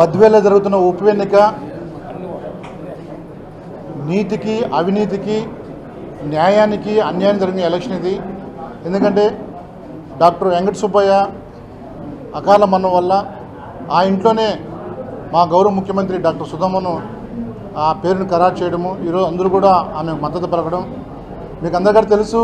బద్వేలో జరుగుతున్న ఉప ఎన్నిక నీతికి అవినీతికి న్యాయానికి అన్యాయం జరిగిన ఎలక్షన్ ఇది ఎందుకంటే డాక్టర్ వెంకట సుబ్బయ్య అకాల మరణం వల్ల ఆ ఇంట్లోనే మా గౌరవ ముఖ్యమంత్రి డాక్టర్ సుధమ్మను ఆ పేరును ఖరారు చేయడము ఈరోజు అందరూ కూడా ఆమెకు మద్దతు పలకడం మీకు అందరికీ తెలుసు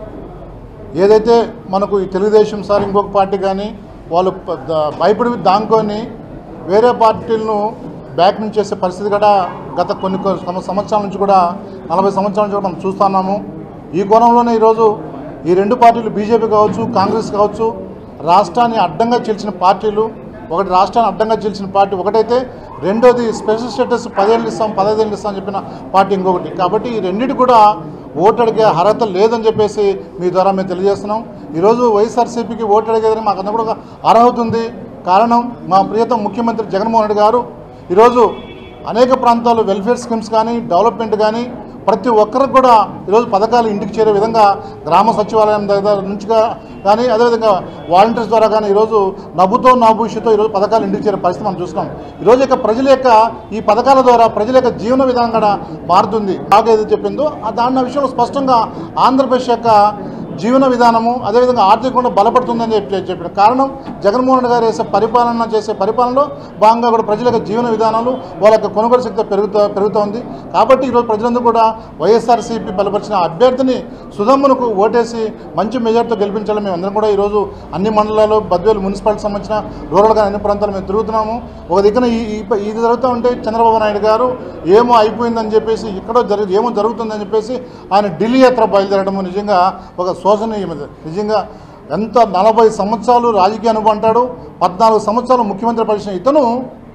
ఏదైతే మనకు ఈ తెలుగుదేశం సార్ ఇంకొక పార్టీ కానీ వాళ్ళు ప- ద- భయపడి దాంకొని వేరే పార్టీలను బ్యాక్ నుంచి చేసే పరిస్థితి కూడా గత కొన్ని కొ- సంవ- సంవత్సరాల నుంచి కూడా నలభై సంవత్సరాల నుంచి కూడా మనం చూస్తున్నాము ఈ కోణంలోనే ఈరోజు ఈ రెండు పార్టీలు బీజేపీ కావచ్చు కాంగ్రెస్ కావచ్చు రాష్ట్రాన్ని అడ్డంగా చేల్చిన పార్టీలు ఒకటి రాష్ట్రాన్ని అడ్డంగా చేల్చిన పార్టీ ఒకటైతే రెండోది స్పెషల్ స్టేటస్ పదేళ్ళు ఇస్తాం పదహైదేళ్ళు ఇస్తాం అని చెప్పిన పార్టీ ఇంకొకటి కాబట్టి ఈ రెండింటి కూడా ఓటు అడిగే అర్హత లేదని చెప్పేసి మీ ద్వారా మేము తెలియజేస్తున్నాం ఈరోజు వైఎస్ఆర్సీపీకి ఓటు అడిగేదని మాకు అందరూ కూడా ఒక అర్హత ఉంది కారణం మా ప్రియతమ ముఖ్యమంత్రి జగన్మోహన్ రెడ్డి గారు ఈరోజు అనేక ప్రాంతాల్లో వెల్ఫేర్ స్కీమ్స్ కానీ డెవలప్మెంట్ కానీ ప్రతి ఒక్కరికి కూడా ఈరోజు పథకాలు ఇంటికి చేరే విధంగా గ్రామ సచివాలయం దగ్గర నుంచి గా- కానీ అదేవిధంగా వాలంటీర్స్ ద్వారా కానీ ఈరోజు నవ్వుతో నాభూషితో ఈరోజు పథకాలు ఇంటికి చేరే పరిస్థితి మనం చూస్తున్నాం ఈరోజు యొక్క ప్రజల యొక్క ఈ పథకాల ద్వారా ప్రజల యొక్క జీవన విధానం కూడా మారుతుంది బాగా ఏది చెప్పిందో ఆ దాని విషయంలో స్పష్టంగా ఆంధ్రప్రదేశ్ యొక్క జీవన విధానము అదేవిధంగా ఆర్థికంగా బలపడుతుందని చెప్పి చెప్పిన కారణం జగన్మోహన్ రెడ్డి గారు చేసే పరిపాలన చేసే పరిపాలనలో భాగంగా కూడా ప్రజల యొక్క జీవన విధానాలు వాళ్ళ యొక్క కొనుగోలు శక్తి పెరుగుతూ పెరుగుతోంది కాబట్టి ఈరోజు ప్రజలందరూ కూడా వైఎస్ఆర్సీపీ బలపరిచిన అభ్యర్థిని సుధమ్మనుకు ఓటేసి మంచి మెజార్టీతో గెలిపించాలని మేము అందరం కూడా ఈరోజు అన్ని మండలాలు బద్వేలు మున్సిపాలిటీ సంబంధించిన రూరల్ గా అన్ని ప్రాంతాలు మేము తిరుగుతున్నాము ఒక దిక్కున ఈ ఈ- ఇది జరుగుతూ ఉంటే చంద్రబాబు నాయుడు గారు ఏమో అయిపోయిందని చెప్పేసి ఇక్కడ జరుగు ఏమో జరుగుతుందని చెప్పేసి ఆయన ఢిల్లీ యాత్ర బయలుదేరడము నిజంగా ఒక శోచనీయమైనది నిజంగా ఎంత నలభై సంవత్సరాలు రాజకీయ అనుభవం అంటాడు పద్నాలుగు సంవత్సరాలు ముఖ్యమంత్రి పరిచిన ఇతను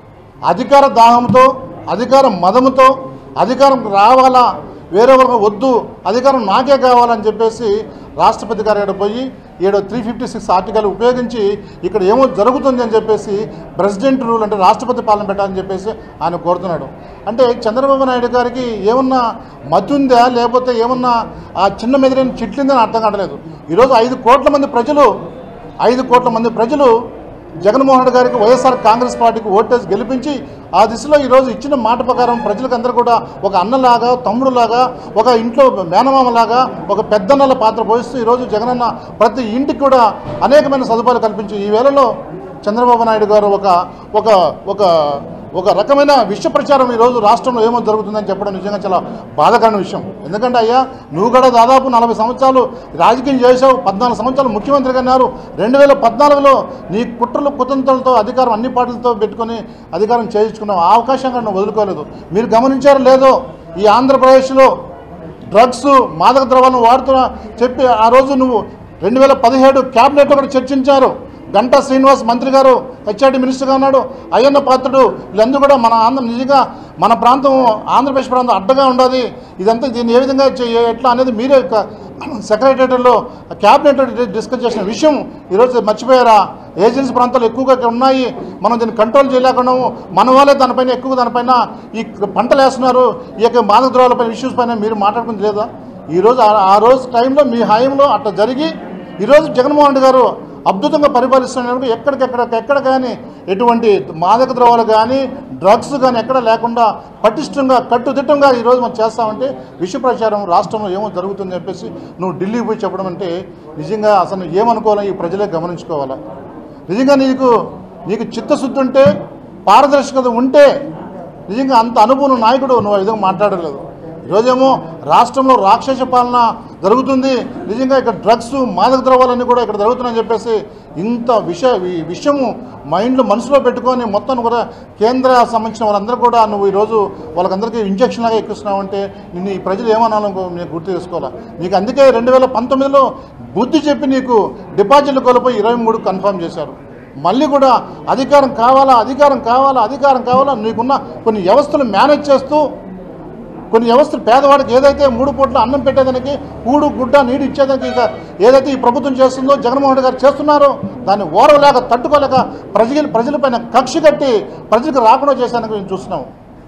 అధికార దాహంతో అధికార మదముతో అధికారం రావాలా వేరే వాళ్ళకి వద్దు అధికారం నాకే కావాలని చెప్పేసి రాష్ట్రపతి గారి దగ్గర పోయి ఏడో త్రీ ఫిఫ్టీ సిక్స్ ఆర్టికల్ ఉపయోగించి ఇక్కడ ఏమో జరుగుతుంది అని చెప్పేసి ప్రెసిడెంట్ రూల్ అంటే రాష్ట్రపతి పాలన పెట్టాలని చెప్పేసి ఆయన కోరుతున్నాడు అంటే చంద్రబాబు నాయుడు గారికి ఏమన్నా మతి ఉందా లేకపోతే ఏమన్నా ఆ చిన్న మెదిరిని చిట్లిందని అర్థం కావట్లేదు ఈరోజు ఐదు కోట్ల మంది ప్రజలు ఐదు కోట్ల మంది ప్రజలు జగన్మోహన్ రెడ్డి గారికి వైఎస్ఆర్ కాంగ్రెస్ పార్టీకి ఓటేసి గెలిపించి ఆ దిశలో ఈరోజు ఇచ్చిన మాట ప్రకారం ప్రజలకందరూ కూడా ఒక అన్నలాగా తమ్ముడులాగా ఒక ఇంట్లో మేనమామలాగా ఒక పెద్దన్నల పాత్ర పోషిస్తూ ఈరోజు జగనన్న ప్రతి ఇంటికి కూడా అనేకమైన సదుపాయాలు కల్పించి ఈ వేళలో చంద్రబాబు నాయుడు గారు ఒక ఒక ఒక ఒక రకమైన విష ప్రచారం ఈరోజు రాష్ట్రంలో ఏమో జరుగుతుందని చెప్పడం నిజంగా చాలా బాధాకరమైన విషయం ఎందుకంటే అయ్యా నువ్వు కూడా దాదాపు నలభై సంవత్సరాలు రాజకీయం చేసావు పద్నాలుగు సంవత్సరాలు ముఖ్యమంత్రిగా ఉన్నారు రెండు వేల పద్నాలుగులో నీ కుట్రలు కుతంత్రాలతో అధికారం అన్ని పార్టీలతో పెట్టుకొని అధికారం చేయించుకున్నావు ఆ అవకాశంగా నువ్వు వదులుకోలేదు మీరు గమనించారో లేదో ఈ ఆంధ్రప్రదేశ్లో డ్రగ్స్ మాదక ద్రవాలను వాడుతున్నా చెప్పి ఆ రోజు నువ్వు రెండు వేల పదిహేడు క్యాబినెట్లో కూడా చర్చించారు గంటా శ్రీనివాస్ మంత్రి గారు హెచ్ఆర్డి మినిస్టర్గా ఉన్నాడు అయ్యన్న పాత్రుడు వీళ్ళందరూ కూడా మన ఆంధ్ర నిజంగా మన ప్రాంతం ఆంధ్రప్రదేశ్ ప్రాంతం అడ్డగా ఉండాలి ఇదంతా దీన్ని ఏ విధంగా చేయ ఎట్లా అనేది మీరే సెక్రటరియట్లో క్యాబినెట్ డిస్కస్ చేసిన విషయం ఈరోజు మర్చిపోయారా ఏజెన్సీ ప్రాంతాలు ఎక్కువగా ఇక్కడ ఉన్నాయి మనం దీన్ని కంట్రోల్ చేయలేకున్నాము మన వాళ్ళే దానిపైన ఎక్కువ దానిపైన ఈ పంటలు వేస్తున్నారు ఈ యొక్క మాదక ద్రవాలపైన ఇష్యూస్ పైన మీరు మాట్లాడుకుంది లేదా ఈరోజు ఆ- ఆ రోజు టైంలో మీ హాయంలో అట్లా జరిగి ఈరోజు జగన్మోహన్ రెడ్డి గారు అద్భుతంగా పరిపాలిస్తున్నప్పుడు ఎక్కడికెక్కడ ఎక్కడ కానీ ఎటువంటి మాదక ద్రవాలు కానీ డ్రగ్స్ కానీ ఎక్కడ లేకుండా పటిష్టంగా కట్టుదిట్టంగా ఈరోజు మనం చేస్తామంటే విష ప్రచారం రాష్ట్రంలో ఏమో జరుగుతుందని చెప్పేసి నువ్వు ఢిల్లీ పోయి చెప్పడం అంటే నిజంగా అసలు నువ్వు ఏమనుకోవాలో ఈ ప్రజలే గమనించుకోవాలా నిజంగా నీకు నీకు చిత్తశుద్ధి ఉంటే పారదర్శకత ఉంటే నిజంగా అంత అనుభవం నాయకుడు నువ్వు ఆ విధంగా మాట్లాడలేదు ఈరోజేమో రాష్ట్రంలో రాక్షస పాలన జరుగుతుంది నిజంగా ఇక్కడ డ్రగ్స్ మాదక ద్రవాలన్నీ కూడా ఇక్కడ జరుగుతున్నాయని చెప్పేసి ఇంత విష ఈ విషయము మైండ్లో మనసులో పెట్టుకొని మొత్తం కూడా కేంద్ర సంబంధించిన వాళ్ళందరూ కూడా నువ్వు ఈరోజు వాళ్ళకందరికీ ఇంజక్షన్ లాగా ఎక్కిస్తున్నావు అంటే నిన్ను ఈ ప్రజలు ఏమనాలో నీకు గుర్తు చేసుకోవాలా నీకు అందుకే రెండు వేల పంతొమ్మిదిలో బుద్ధి చెప్పి నీకు డిపాజిట్లు కోల్పోయి ఇరవై మూడు కన్ఫర్మ్ చేశారు మళ్ళీ కూడా అధికారం కావాలా అధికారం కావాలా అధికారం కావాలా నీకున్న కొన్ని వ్యవస్థలు మేనేజ్ చేస్తూ కొన్ని వ్యవస్థలు పేదవాడికి ఏదైతే మూడు పూట్ల అన్నం పెట్టేదానికి కూడు గుడ్డ నీడు ఇచ్చేదానికి ఇక ఏదైతే ఈ ప్రభుత్వం చేస్తుందో జగన్మోహన్ రెడ్డి గారు చేస్తున్నారో దాన్ని ఓరవలేక తట్టుకోలేక ప్రజలు ప్రజలపైన కక్ష కట్టి ప్రజలకు రాకుండా చేసేందుకు మేము చూస్తున్నాము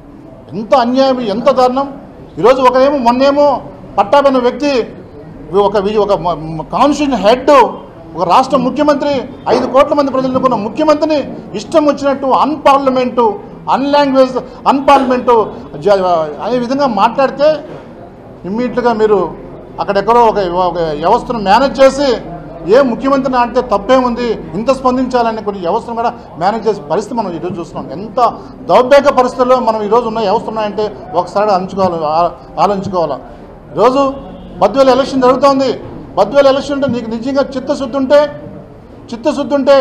ఎంత అన్యాయం ఎంత దారుణం ఈరోజు ఒకరేమో మొన్నేమో పట్టాబైన వ్యక్తి ఒక వి- ఒక కాన్స్టిట్యూషన్ హెడ్ ఒక రాష్ట్ర ముఖ్యమంత్రి ఐదు కోట్ల మంది ప్రజలు ఎన్నుకున్న ముఖ్యమంత్రిని ఇష్టం వచ్చినట్టు అన్పార్లమెంటు అన్లాంగ్వేజ్ అన్పార్లమెంటు జ- అనే విధంగా మాట్లాడితే ఇమ్మీడియట్గా మీరు అక్కడెక్కడో ఒక ఒక వ్యవస్థను మేనేజ్ చేసి ఏ ముఖ్యమంత్రిని అంటే తప్పేముంది ఇంత స్పందించాలని కొన్ని వ్యవస్థను కూడా మేనేజ్ చేసే పరిస్థితి మనం ఈరోజు చూస్తున్నాం ఎంత దౌర్భాగ్య పరిస్థితుల్లో మనం ఈరోజు ఉన్న వ్యవస్థ ఉన్నాయంటే ఒకసారి అంచుకోవాలి ఆ- ఆలోచించుకోవాలి ఈరోజు బద్వేలు ఎలక్షన్ జరుగుతోంది బద్వేలు ఎలక్షన్ ఉంటే నీకు నిజంగా చిత్తశుద్ధి ఉంటే చిత్తశుద్ధి ఉంటే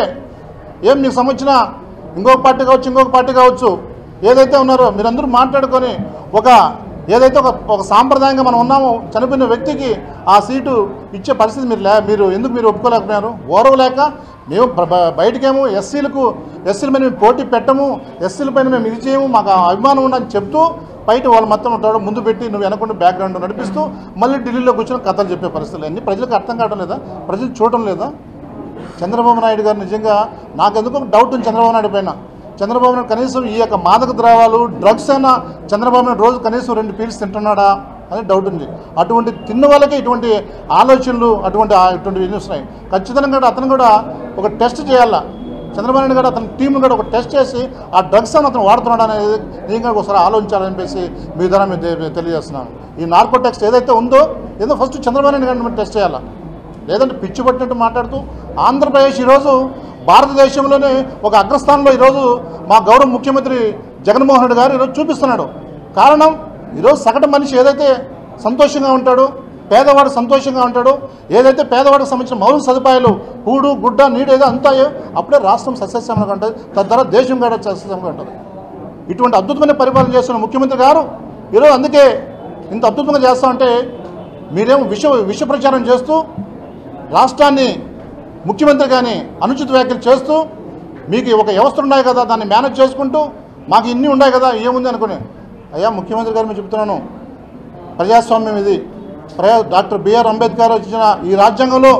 ఏం మీకు సంబంధించిన ఇంకొక పార్టీ కావచ్చు ఇంకొక పార్టీ కావచ్చు ఏదైతే ఉన్నారో మీరందరూ మాట్లాడుకొని ఒక ఏదైతే ఒక ఒక సాంప్రదాయంగా మనం ఉన్నామో చనిపోయిన వ్యక్తికి ఆ సీటు ఇచ్చే పరిస్థితి మీరు లే మీరు ఎందుకు మీరు ఒప్పుకోలేకపోయినారు ఓరవలేక మేము బ- బ- బయటకేమో ఎస్సీలకు ఎస్సీల మీద మేము పోటీ పెట్టము ఎస్సీల పైన మేము ఇది చేయము మాకు ఆ అభిమానం ఉండని చెప్తూ బయట వాళ్ళు మొత్తం ఉంటాడు ముందు పెట్టి నువ్వు వెనకుండా బ్యాక్గ్రౌండ్ నడిపిస్తూ మళ్ళీ ఢిల్లీలో కూర్చొని కథలు చెప్పే పరిస్థితులు అన్నీ ప్రజలకు అర్థం కావడం లేదా ప్రజలు చూడటం లేదా చంద్రబాబు నాయుడు గారు నిజంగా నాకెందుకు ఒక డౌట్ ఉంది చంద్రబాబు నాయుడు పైన చంద్రబాబు నాయుడు కనీసం ఈ యొక్క మాదక ద్రవాలు డ్రగ్స్ అయినా చంద్రబాబు నాయుడు రోజు కనీసం రెండు పీల్స్ తింటున్నాడా అని డౌట్ ఉంది అటువంటి తిన్న వాళ్ళకి ఇటువంటి ఆలోచనలు అటువంటి ఇటువంటి ఇవి వస్తున్నాయి ఖచ్చితంగా కూడా అతను కూడా ఒక టెస్ట్ చేయాలా చంద్రబాబు నాయుడు గారు అతని టీంను కూడా ఒక టెస్ట్ చేసి ఆ డ్రగ్స్ అని అతను వాడుతున్నాడు అనేది నిజంగా ఒకసారి ఆలోచించాలని చెప్పేసి మీ ద్వారా మేము తె- తెలియజేస్తున్నాను ఈ నార్కో టెక్స్ట్ ఏదైతే ఉందో ఏదో ఫస్ట్ చంద్రబాబు నాయుడు గారిని టెస్ట్ చేయాలా లేదంటే పిచ్చి పట్టినట్టు మాట్లాడుతూ ఆంధ్రప్రదేశ్ ఈరోజు భారతదేశంలోనే ఒక అగ్రస్థానంలో ఈరోజు మా గౌరవ ముఖ్యమంత్రి జగన్మోహన్ రెడ్డి గారు ఈరోజు చూపిస్తున్నాడు కారణం ఈరోజు సగటు మనిషి ఏదైతే సంతోషంగా ఉంటాడో పేదవాడు సంతోషంగా ఉంటాడు ఏదైతే పేదవాడికి సంబంధించిన మౌలిక సదుపాయాలు కూడు గుడ్డ నీడు ఏదో అంతాయో అప్పుడే రాష్ట్రం సస్యశ్యామలంగా ఉంటుంది తద్వారా దేశం కూడా సస్యశ్యామలంగా ఉంటుంది ఇటువంటి అద్భుతమైన పరిపాలన చేస్తున్న ముఖ్యమంత్రి గారు ఈరోజు అందుకే ఇంత అద్భుతంగా చేస్తా ఉంటే మీరేమో విష విష ప్రచారం చేస్తూ రాష్ట్రాన్ని ముఖ్యమంత్రి కానీ అనుచిత వ్యాఖ్యలు చేస్తూ మీకు ఒక వ్యవస్థ ఉన్నాయి కదా దాన్ని మేనేజ్ చేసుకుంటూ మాకు ఇన్ని ఉన్నాయి కదా ఏముంది అనుకుని అయ్యా ముఖ్యమంత్రి గారు మేము చెప్తున్నాను ప్రజాస్వామ్యం ఇది ప్రజా డాక్టర్ బిఆర్ అంబేద్కర్ ఇచ్చిన ఈ రాజ్యాంగంలో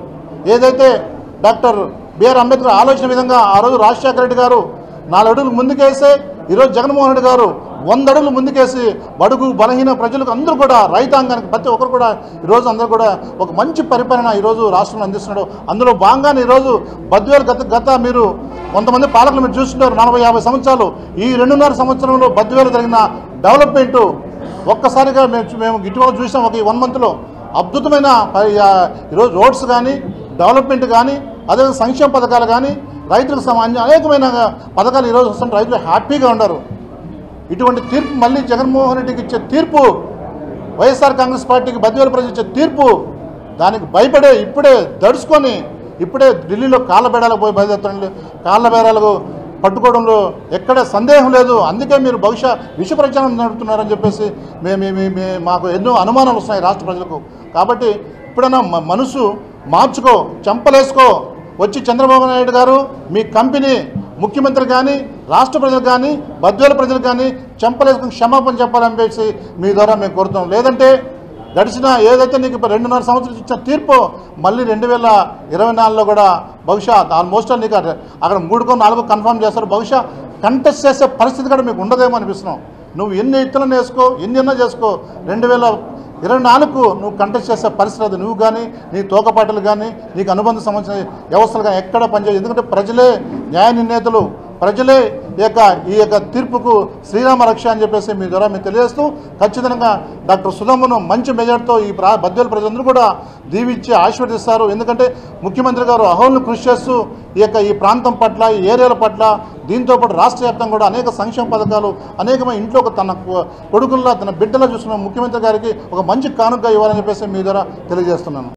ఏదైతే డాక్టర్ బిఆర్ అంబేద్కర్ ఆలోచన విధంగా ఆ రోజు రాజశేఖర రెడ్డి గారు నాలుగు అడుగులు ముందుకేస్తే ఈరోజు జగన్మోహన్ రెడ్డి గారు వంద అడుగులు ముందుకేసి బడుగు బలహీన ప్రజలకు అందరూ కూడా రైతాంగానికి ప్రతి ఒక్కరు కూడా ఈరోజు అందరూ కూడా ఒక మంచి పరిపాలన ఈరోజు రాష్ట్రంలో అందిస్తున్నాడు అందులో భాగంగానే ఈరోజు బద్వేలు గత గత మీరు కొంతమంది పాలకులు మీరు చూస్తున్నారు నలభై యాభై సంవత్సరాలు ఈ రెండున్నర సంవత్సరంలో బద్వేలు జరిగిన డెవలప్మెంటు ఒక్కసారిగా మేము చూ- మేము ఇటీవల చూసాం ఒక ఈ వన్ మంత్లో అద్భుతమైన ప- ఆ, ఈరోజు రోడ్స్ కానీ డెవలప్మెంట్ కానీ అదేవిధంగా సంక్షేమ పథకాలు కానీ రైతులకు సంబంధించిన అనేకమైన పథకాలు ఈరోజు వస్తుంటే రైతులు హ్యాపీగా ఉన్నారు ఇటువంటి తీర్పు మళ్ళీ జగన్మోహన్ రెడ్డికి ఇచ్చే తీర్పు వైఎస్ఆర్ కాంగ్రెస్ పార్టీకి బద్వేలు ప్రజలు ఇచ్చే తీర్పు దానికి భయపడే ఇప్పుడే దడుచుకొని ఇప్పుడే ఢిల్లీలో కాళ్ళ బేడాలకు పోయి బయలుదేరుతాడు కాళ్ళ బేడాలకు పట్టుకోవడంలో ఎక్కడ సందేహం లేదు అందుకే మీరు బహుశా విష ప్రచారం నడుపుతున్నారని చెప్పేసి మే మే- మే- మే- మాకు ఎన్నో అనుమానాలు వస్తున్నాయి రాష్ట్ర ప్రజలకు కాబట్టి ఇప్పుడైనా మ- మనసు మార్చుకో చెంపలేసుకో వచ్చి చంద్రబాబు నాయుడు గారు మీ కంపెనీ ముఖ్యమంత్రి కానీ రాష్ట్ర ప్రజలు కానీ బద్వేల ప్రజలు కానీ చెంపలేసుకుని క్షమాపణ చెప్పాలని చెప్పేసి మీ ద్వారా మేము కోరుతున్నాం లేదంటే గడిచిన ఏదైతే నీకు ఇప్పుడు రెండున్నర సంవత్సరం ఇచ్చిన తీర్పు మళ్ళీ రెండు వేల ఇరవై నాలుగులో కూడా బహుశా ఆల్మోస్ట్ నీకు అక్కడ అక్కడ మూడుకో నాలుగో కన్ఫర్మ్ చేస్తారు బహుశా కంటెస్ట్ చేసే పరిస్థితి కూడా మీకు ఉండదేమో అనిపిస్తున్నాం నువ్వు ఎన్ని ఇత్తనం వేసుకో ఎన్ని ఎన్నో చేసుకో రెండు వేల ఇరవై నాలుగు నువ్వు కంటెస్ట్ చేసే పరిస్థితి అది నువ్వు కానీ నీ తోకపాటలు కానీ నీకు అనుబంధ సంబంధించిన వ్యవస్థలు కానీ ఎక్కడ పనిచేయదు ఎందుకంటే ప్రజలే న్యాయ నిర్ణేతలు ప్రజలే ఈ యొక్క ఈ యొక్క తీర్పుకు శ్రీరామ రక్ష అని చెప్పేసి మీ ద్వారా మేము తెలియజేస్తూ ఖచ్చితంగా డాక్టర్ సుధమ్మను మంచి మెజార్టీతో ఈ ప్రా బద్వేల ప్రజలందరూ కూడా దీవించి ఆశీర్వదిస్తారు ఎందుకంటే ముఖ్యమంత్రి గారు అహోలను కృషి చేస్తూ ఈ యొక్క ఈ ప్రాంతం పట్ల ఈ ఏరియాల పట్ల దీంతో పాటు రాష్ట్ర వ్యాప్తంగా కూడా అనేక సంక్షేమ పథకాలు అనేకమైన ఇంట్లో ఒక తన కొ- కొడుకుల్లా తన బిడ్డలా చూస్తున్న ముఖ్యమంత్రి గారికి ఒక మంచి కానుక ఇవ్వాలని చెప్పేసి మీ ద్వారా తెలియజేస్తున్నాను